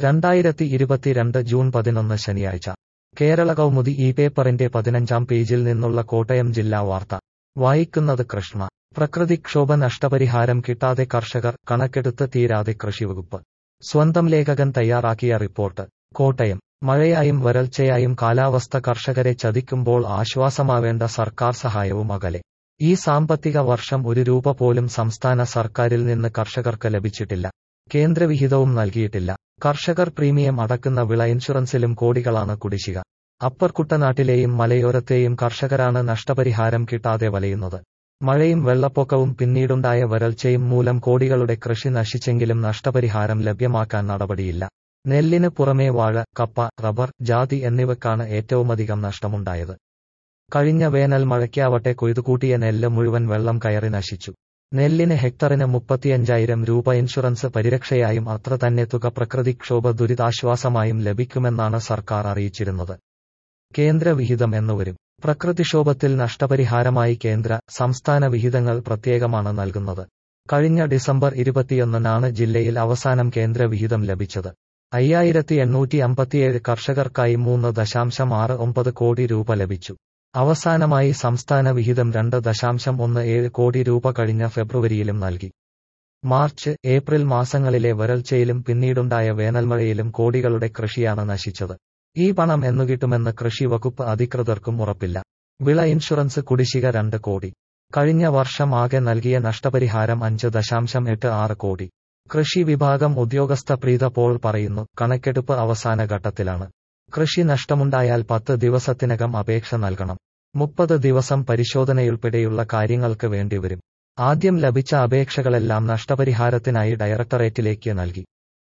രണ്ടായിരത്തി ഇരുപത്തിരണ്ട് ജൂൺ പതിനൊന്ന് ശനിയാഴ്ച കേരള കൗമുദി ഈ പേപ്പറിന്റെ പതിനഞ്ചാം പേജിൽ നിന്നുള്ള കോട്ടയം ജില്ലാ വാർത്ത വായിക്കുന്നത് കൃഷ്ണ പ്രകൃതിക്ഷോഭ നഷ്ടപരിഹാരം കിട്ടാതെ കർഷകർ കണക്കെടുത്ത് തീരാതെ കൃഷിവകുപ്പ് സ്വന്തം ലേഖകൻ തയ്യാറാക്കിയ റിപ്പോർട്ട് കോട്ടയം മഴയായും വരൾച്ചയായും കാലാവസ്ഥ കർഷകരെ ചതിക്കുമ്പോൾ ആശ്വാസമാവേണ്ട സർക്കാർ സഹായവും അകലെ ഈ സാമ്പത്തിക വർഷം ഒരു രൂപ പോലും സംസ്ഥാന സർക്കാരിൽ നിന്ന് കർഷകർക്ക് ലഭിച്ചിട്ടില്ല കേന്ദ്രവിഹിതവും നൽകിയിട്ടില്ല കർഷകർ പ്രീമിയം അടക്കുന്ന വിള ഇൻഷുറൻസിലും കോടികളാണ് കുടിശ്ശിക അപ്പർ കുട്ടനാട്ടിലെയും മലയോരത്തെയും കർഷകരാണ് നഷ്ടപരിഹാരം കിട്ടാതെ വലയുന്നത് മഴയും വെള്ളപ്പൊക്കവും പിന്നീടുണ്ടായ വരൾച്ചയും മൂലം കോടികളുടെ കൃഷി നശിച്ചെങ്കിലും നഷ്ടപരിഹാരം ലഭ്യമാക്കാൻ നടപടിയില്ല നെല്ലിന് പുറമേ വാഴ കപ്പ റബ്ബർ ജാതി എന്നിവക്കാണ് ഏറ്റവുമധികം നഷ്ടമുണ്ടായത് കഴിഞ്ഞ വേനൽ മഴയ്ക്കാവട്ടെ കൊയ്തുകൂട്ടിയ നെല്ല് മുഴുവൻ വെള്ളം കയറി നശിച്ചു നെല്ലിന് ഹെക്ടറിന് മുപ്പത്തിയഞ്ചായിരം രൂപ ഇൻഷുറൻസ് പരിരക്ഷയായും അത്ര തന്നെ തുക പ്രകൃതിക്ഷോഭ ദുരിതാശ്വാസമായും ലഭിക്കുമെന്നാണ് സർക്കാർ അറിയിച്ചിരുന്നത് കേന്ദ്ര വിഹിതം എന്നുവരും പ്രകൃതിക്ഷോഭത്തിൽ നഷ്ടപരിഹാരമായി കേന്ദ്ര സംസ്ഥാന വിഹിതങ്ങൾ പ്രത്യേകമാണ് നൽകുന്നത് കഴിഞ്ഞ ഡിസംബർ ഇരുപത്തിയൊന്നിനാണ് ജില്ലയിൽ അവസാനം കേന്ദ്ര വിഹിതം ലഭിച്ചത് അയ്യായിരത്തി എണ്ണൂറ്റി അമ്പത്തിയേഴ് കർഷകർക്കായി മൂന്ന് ദശാംശം ആറ് ഒമ്പത് കോടി രൂപ ലഭിച്ചു അവസാനമായി സംസ്ഥാന വിഹിതം രണ്ട് ദശാംശം ഒന്ന് ഏഴ് കോടി രൂപ കഴിഞ്ഞ ഫെബ്രുവരിയിലും നൽകി മാർച്ച് ഏപ്രിൽ മാസങ്ങളിലെ വരൾച്ചയിലും പിന്നീടുണ്ടായ വേനൽമഴയിലും കോടികളുടെ കൃഷിയാണ് നശിച്ചത് ഈ പണം എന്നു കിട്ടുമെന്ന് കൃഷി വകുപ്പ് അധികൃതർക്കും ഉറപ്പില്ല വിള ഇൻഷുറൻസ് കുടിശ്ശിക രണ്ട് കോടി കഴിഞ്ഞ വർഷം ആകെ നൽകിയ നഷ്ടപരിഹാരം അഞ്ച് ദശാംശം എട്ട് ആറ് കോടി കൃഷി വിഭാഗം ഉദ്യോഗസ്ഥ പ്രീത പോൾ പറയുന്നു കണക്കെടുപ്പ് അവസാന ഘട്ടത്തിലാണ് കൃഷി നഷ്ടമുണ്ടായാൽ പത്ത് ദിവസത്തിനകം അപേക്ഷ നൽകണം മുപ്പത് ദിവസം പരിശോധനയുൾപ്പെടെയുള്ള കാര്യങ്ങൾക്ക് വേണ്ടിവരും ആദ്യം ലഭിച്ച അപേക്ഷകളെല്ലാം നഷ്ടപരിഹാരത്തിനായി ഡയറക്ടറേറ്റിലേക്ക് നൽകി